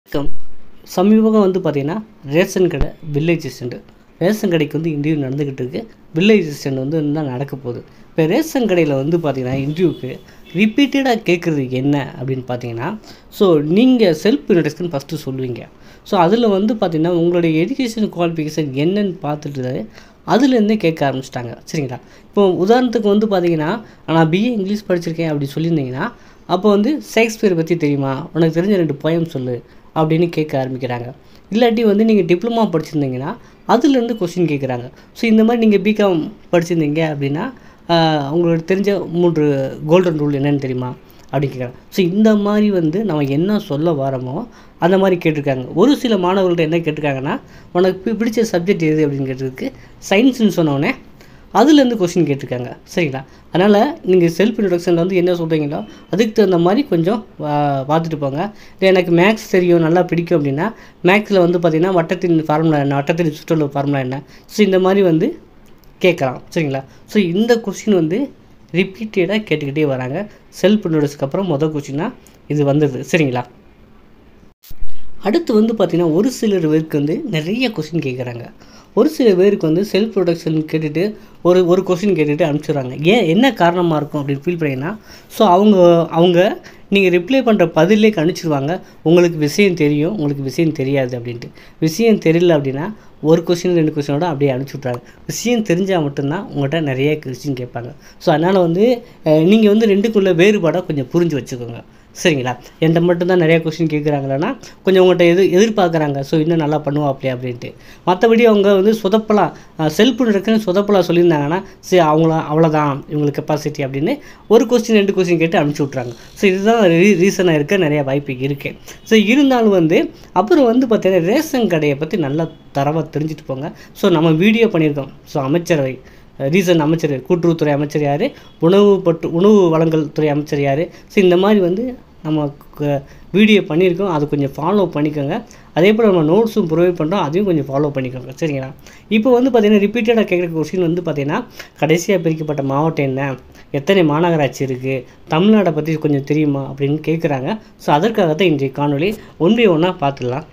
வணக்கம் சமீபகம் வந்து பார்த்திங்கன்னா ரேஷன் கடை வில்லேஜ் அசிஸ்டண்ட் ரேஷன் கடைக்கு வந்து இன்டர்வியூ நடந்துக்கிட்டு இருக்கு வில்லேஜ் அசிஸ்டண்ட் வந்து இன்னும் நடக்க போகுது இப்போ ரேஷன் கடையில் வந்து பார்த்திங்கன்னா இன்டர்வியூக்கு ரிப்பீட்டடாக கேட்குறது என்ன அப்படின்னு பார்த்தீங்கன்னா ஸோ நீங்கள் செல்ஃப் இன்ட்ரடக்ஷன் ஃபஸ்ட்டு சொல்லுவீங்க ஸோ அதில் வந்து பார்த்திங்கன்னா உங்களுடைய எஜுகேஷன் குவாலிஃபிகேஷன் என்னன்னு பார்த்துட்டு அதுலேருந்தே கேட்க ஆரம்பிச்சிட்டாங்க சரிங்களா இப்போ உதாரணத்துக்கு வந்து பார்த்தீங்கன்னா நான் பிஏ இங்கிலீஷ் படிச்சிருக்கேன் அப்படி சொல்லியிருந்தீங்கன்னா அப்போ வந்து ஷேக்ஸ்பியர் பற்றி தெரியுமா உனக்கு தெரிஞ்ச ரெண்டு போயம் சொல்லு அப்படின்னு கேட்க ஆரம்பிக்கிறாங்க இல்லாட்டி வந்து நீங்கள் டிப்ளமா படிச்சிருந்தீங்கன்னா அதுலேருந்து கொஸ்டின் கேட்குறாங்க ஸோ இந்த மாதிரி நீங்கள் பிகாம் படிச்சிருந்தீங்க அப்படின்னா ஆஹ், உங்களுக்கு தெரிஞ்ச மூன்று கோல்டன் ரூல் என்னன்னு தெரியுமா அப்படின்னு கேட்குறாங்க ஸோ இந்த மாதிரி வந்து நம்ம என்ன சொல்ல வரோமோ அந்த மாதிரி கேட்டிருக்காங்க ஒரு சில மாணவர்கள்ட்ட என்ன கேட்டிருக்காங்கன்னா உனக்கு பி- பிடிச்ச சப்ஜெக்ட் எது அப்படின்னு கேட்டதுக்கு சயின்ஸ்னு சொன்னோடனே அதுலேருந்து கொஸ்டின் கேட்டிருக்காங்க சரிங்களா அதனால் நீங்கள் செல்ஃப் இன்ட்ரடக்ஷனில் வந்து என்ன சொல்கிறீங்களோ அதுக்கு தகுந்த மாதிரி கொஞ்சம் வா- பார்த்துட்டு போங்க இல்லை எனக்கு மேக்ஸ் தெரியும் நல்லா பிடிக்கும் அப்படின்னா மேக்ஸில் வந்து பார்த்திங்கன்னா வட்டத்தின் ஃபார்முலா என்ன வட்டத்தின் சுற்றுலா ஃபார்முலா என்ன ஸோ இந்த மாதிரி வந்து கேட்கலாம் சரிங்களா ஸோ இந்த கொஸ்டின் வந்து ரிப்பீட்டடாக கேட்டுக்கிட்டே வராங்க செல்ஃப் இன்ட்ரடக்ஷனுக்கு அப்புறம் மொதல் கொஸ்டினாக இது வந்தது சரிங்களா அடுத்து வந்து பார்த்திங்கன்னா ஒரு சிலர் பேருக்கு வந்து நிறைய கொஸ்டின் கேட்குறாங்க ஒரு சில பேருக்கு வந்து செல்ஃப் ப்ரொடக்ஷன் கேட்டுட்டு ஒரு ஒரு கொஸ்டின் கேட்டுட்டு அனுப்பிச்சிடுறாங்க ஏன் என்ன காரணமாக இருக்கும் அப்படின்னு ஃபீல் பண்ணீங்கன்னா ஸோ அவங்க அவங்க நீங்கள் ரிப்ளை பண்ணுற பதிலே கணிச்சிருவாங்க உங்களுக்கு விஷயம் தெரியும் உங்களுக்கு விஷயம் தெரியாது அப்படின்ட்டு விஷயம் தெரியல அப்படின்னா ஒரு கொஸ்டின் ரெண்டு கொஸ்டினோட அப்படியே அனுப்பிச்சி விட்றாங்க விஷயம் தெரிஞ்சால் மட்டும்தான் உங்கள்கிட்ட நிறைய கொஸ்டின் கேட்பாங்க ஸோ அதனால் வந்து நீங்கள் வந்து ரெண்டுக்குள்ள வேறுபாடாக கொஞ்சம் புரிஞ்சு வச்சுக்கோங்க சரிங்களா என்கிட்ட மட்டும்தான் நிறைய கொஸ்டின் கேட்குறாங்களன்னா கொஞ்சம் உங்கள்கிட்ட எது எதிர்பார்க்குறாங்க ஸோ இன்னும் நல்லா பண்ணுவாப்லையே அப்படின்ட்டு மற்றபடி அவங்க வந்து சொதப்பலாம் செல்ஃப் இருக்குன்னு சொதப்பலாம் சொல்லியிருந்தாங்கன்னா சரி அவங்கள அவ்வளோதான் இவங்களுக்கு கெப்பாசிட்டி அப்படின்னு ஒரு கொஸ்டின் ரெண்டு கொஸ்டின் கேட்டு அனுப்பிச்சி விட்றாங்க ஸோ இதுதான் ரீ ரீசனாக இருக்க நிறைய வாய்ப்பு இருக்குது ஸோ இருந்தாலும் வந்து அப்புறம் வந்து பார்த்தீங்கன்னா ரேஷன் கடையை பற்றி நல்லா தரவாக தெரிஞ்சுட்டு போங்க ஸோ நம்ம வீடியோ பண்ணியிருக்கோம் ஸோ அமைச்சரவை ரீசன் அமைச்சர் கூட்டுறவுத்துறை அமைச்சர் யார் உணவு பட்டு உணவு வழங்கல் துறை அமைச்சர் யார் ஸோ இந்த மாதிரி வந்து நம்ம க- வீடியோ பண்ணியிருக்கோம் அது கொஞ்சம் ஃபாலோ பண்ணிக்கோங்க அதே போல் நம்ம நோட்ஸும் ப்ரொவைட் பண்ணுறோம் அதையும் கொஞ்சம் ஃபாலோ பண்ணிக்கோங்க சரிங்களா இப்போ வந்து பார்த்தீங்கன்னா ரிப்பீட்டடாக கேட்குற கொஸ்டின் வந்து பார்த்தீங்கன்னா கடைசியாக பிரிக்கப்பட்ட மாவட்டம் என்ன எத்தனை மாநகராட்சி இருக்குது தமிழ்நாடை பற்றி கொஞ்சம் தெரியுமா அப்படின்னு கேட்குறாங்க ஸோ அதற்காக தான் இன்றைய காணொளி ஒன் பை ஒன்னாக பார்த்துடலாம்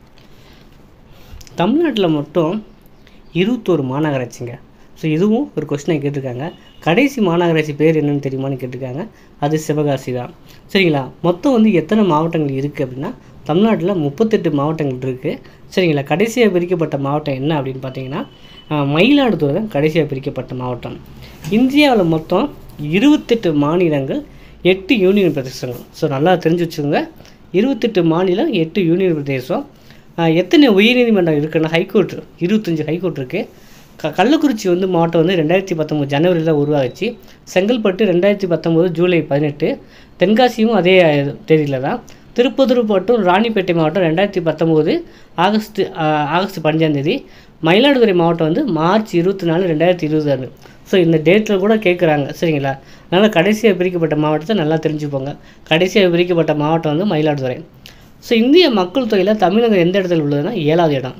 தமிழ்நாட்டில் மட்டும் இருபத்தோரு மாநகராட்சிங்க ஸோ இதுவும் ஒரு கொஸ்டினை கேட்டிருக்காங்க கடைசி மாநகராட்சி பேர் என்னன்னு தெரியுமான்னு கேட்டிருக்காங்க அது சிவகாசி தான் சரிங்களா மொத்தம் வந்து எத்தனை மாவட்டங்கள் இருக்குது அப்படின்னா தமிழ்நாட்டில் முப்பத்தெட்டு மாவட்டங்கள் இருக்குது சரிங்களா கடைசியாக பிரிக்கப்பட்ட மாவட்டம் என்ன அப்படின்னு பார்த்தீங்கன்னா ஆஹ், மயிலாடுதுறை தான் கடைசியாக பிரிக்கப்பட்ட மாவட்டம் இந்தியாவில் மொத்தம் இருபத்தெட்டு மாநிலங்கள் எட்டு யூனியன் பிரதேசங்கள் ஸோ நல்லா தெரிஞ்சு வச்சுக்கோங்க இருபத்தெட்டு மாநிலம் எட்டு யூனியன் பிரதேசம் ஆஹ் எத்தனை உயர்நீதிமன்றம் இருக்குன்னா ஹைகோர்ட் இருபத்தஞ்சி ஹைகோர்ட் இருக்குது க கள்ளக்குறிச்சி வந்து மாவட்டம் வந்து ரெண்டாயிரத்தி பத்தொம்போது ஜனவரியில் தான் உருவாச்சு செங்கல்பட்டு ரெண்டாயிரத்தி பத்தொம்போது ஜூலை பதினெட்டு தென்காசியும் அதே தேதியில் தான் திருப்பத்தூர் மற்றும் ராணிப்பேட்டை மாவட்டம் ரெண்டாயிரத்தி பத்தொம்போது ஆகஸ்ட் ஆஹ் ஆகஸ்ட் பதினஞ்சாம் தேதி மயிலாடுதுறை மாவட்டம் வந்து மார்ச் இருபத்தி நாலு ரெண்டாயிரத்தி இருபது ஸோ இந்த டேட்டில் கூட கேட்குறாங்க சரிங்களா அதனால் கடைசியாக பிரிக்கப்பட்ட மாவட்டத்தை நல்லா தெரிஞ்சுப்போங்க கடைசியாக பிரிக்கப்பட்ட மாவட்டம் வந்து மயிலாடுதுறை ஸோ இந்திய மக்கள் தொகையில் தமிழகம் எந்த இடத்துல உள்ளதுன்னா ஏழாவது இடம்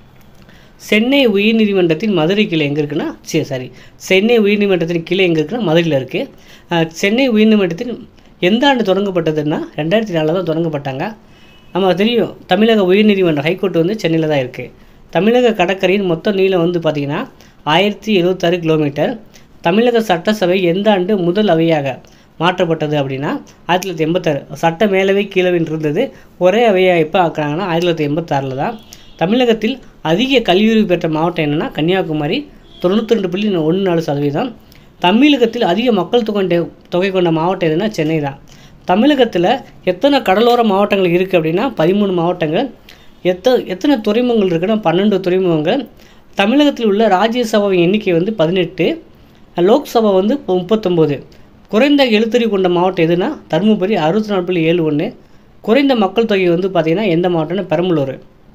சென்னை உயர்நீதிமன்றத்தின் மதுரை கிளை எங்கே இருக்குன்னா சரி சாரி சென்னை உயர்நீதிமன்றத்தின் கிளை எங்கே இருக்குன்னா மதுரையில் இருக்குது சென்னை உயர்நீதிமன்றத்தின் எந்த ஆண்டு தொடங்கப்பட்டதுன்னா ரெண்டாயிரத்தி நாலில் தான் தொடங்கப்பட்டாங்க நம்ம தெரியும் தமிழக உயர்நீதிமன்றம் ஹைகோர்ட் வந்து சென்னையில் தான் இருக்குது தமிழக கடற்கரையின் மொத்த நீளம் வந்து பார்த்திங்கன்னா ஆயிரத்தி எழுபத்தாறு கிலோமீட்டர் தமிழக சட்டசபை எந்த ஆண்டு முதல் அவையாக மாற்றப்பட்டது அப்படின்னா ஆயிரத்தி தொள்ளாயிரத்தி எண்பத்தாறு சட்ட மேலவை கீழவைன்னு இருந்தது ஒரே அவையாக எப்போ ஆக்குறாங்கன்னா ஆயிரத்தி தொள்ளாயிரத்தி எண்பத்தாறில் தான் தமிழகத்தில் அதிக கல்வியறிவு பெற்ற மாவட்டம் என்னென்னா கன்னியாகுமரி தொண்ணூற்றி ரெண்டு புள்ளி ஒன்று நாலு சதவீதம் தமிழகத்தில் அதிக மக்கள் தொகை கொண்ட- தொகை கொண்ட மாவட்டம் எதுனா சென்னை தான் தமிழகத்தில் எத்தனை கடலோர மாவட்டங்கள் இருக்குது அப்படின்னா பதிமூணு மாவட்டங்கள் எத்த எத்தனை துறைமுகங்கள் இருக்குன்னா பன்னெண்டு துறைமுகங்கள் தமிழகத்தில் உள்ள ராஜ்யசபா எண்ணிக்கை வந்து பதினெட்டு லோக்சபா வந்து இப்போ முப்பத்தொம்போது குறைந்த எழுத்தறிவு கொண்ட மாவட்டம் எதுனா தருமபுரி அறுபத்தி நாலு புள்ளி ஏழு ஒன்று குறைந்த மக்கள் தொகை வந்து பார்த்திங்கன்னா எந்த மாவட்டம்னா பெரம்பலூர்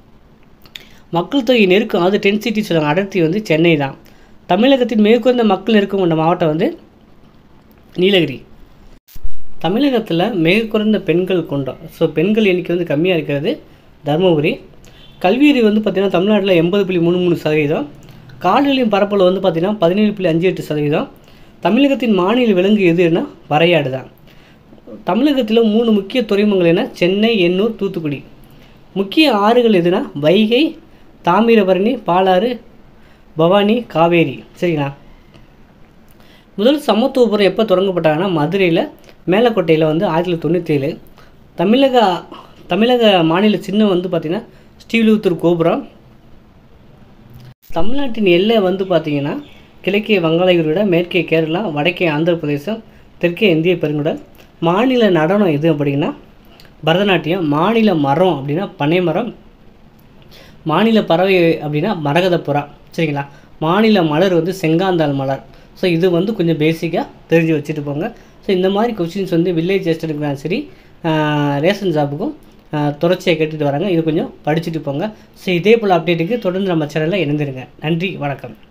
மக்கள் தொகை நெருக்கம் அது டென்சிட்டி சொல்லுவாங்க அடர்த்தி வந்து சென்னை தான் தமிழகத்தின் மிகக்குறைந்த மக்கள் நெருக்கம் கொண்ட மாவட்டம் வந்து நீலகிரி தமிழகத்தில் மிக குறைந்த பெண்கள் கொண்டோம் ஸோ பெண்கள் எண்ணிக்கை வந்து கம்மியாக இருக்கிறது தருமபுரி கல்வியறிவு வந்து பார்த்திங்கன்னா தமிழ்நாட்டில் எண்பது புள்ளி மூணு மூணு சதவீதம் கால்நிலையும் பரப்பளவு வந்து பார்த்திங்கன்னா பதினேழு புள்ளி அஞ்சு எட்டு சதவீதம் தமிழகத்தின் மாநில விலங்கு எதுன்னா வரையாடு தான் தமிழகத்தில் மூணு முக்கிய துறைமுகங்கள் என்ன சென்னை எண்ணூர் தூத்துக்குடி முக்கிய ஆறுகள் எதுனா வைகை தாமிரபரணி பாலாறு பவானி காவேரி சரிங்களா முதல் சமத்துவபுரம் எப்போ தொடங்கப்பட்டாங்கன்னா மதுரையில் மேலக்கோட்டையில் வந்து ஆயிரத்தி தொள்ளாயிரத்தி தொண்ணூற்றி ஏழு தமிழக தமிழக மாநில சின்னம் வந்து பார்த்திங்கன்னா ஸ்ரீவில்லிபுத்தூர் கோபுரம் தமிழ்நாட்டின் எல்லை வந்து பார்த்திங்கன்னா கிழக்கே வங்காள மேற்கே கேரளா வடக்கே ஆந்திர பிரதேசம் தெற்கே இந்திய பெருங்குடல் மாநில நடனம் எது அப்படின்னா பரதநாட்டியம் மாநில மரம் அப்படின்னா பனை மரம் மாநில பறவை அப்படின்னா மரகத புறா சரிங்களா மாநில மலர் வந்து செங்காந்தாள் மலர் ஸோ இது வந்து கொஞ்சம் பேசிக்காக தெரிஞ்சு வச்சுட்டு போங்க ஸோ இந்த மாதிரி கொஸ்டின்ஸ் வந்து வில்லேஜ் எஸ்டேட்டுக்கு சரி ஆஹ் ரேஷன் ஜாபுக்கும் தொடர்ச்சியாக கேட்டுட்டு வராங்க இது கொஞ்சம் படிச்சுட்டு போங்க ஸோ இதே போல் அப்டேட்டுக்கு தொடர்ந்து நம்ம சேனலில் இணைந்திருங்க நன்றி வணக்கம்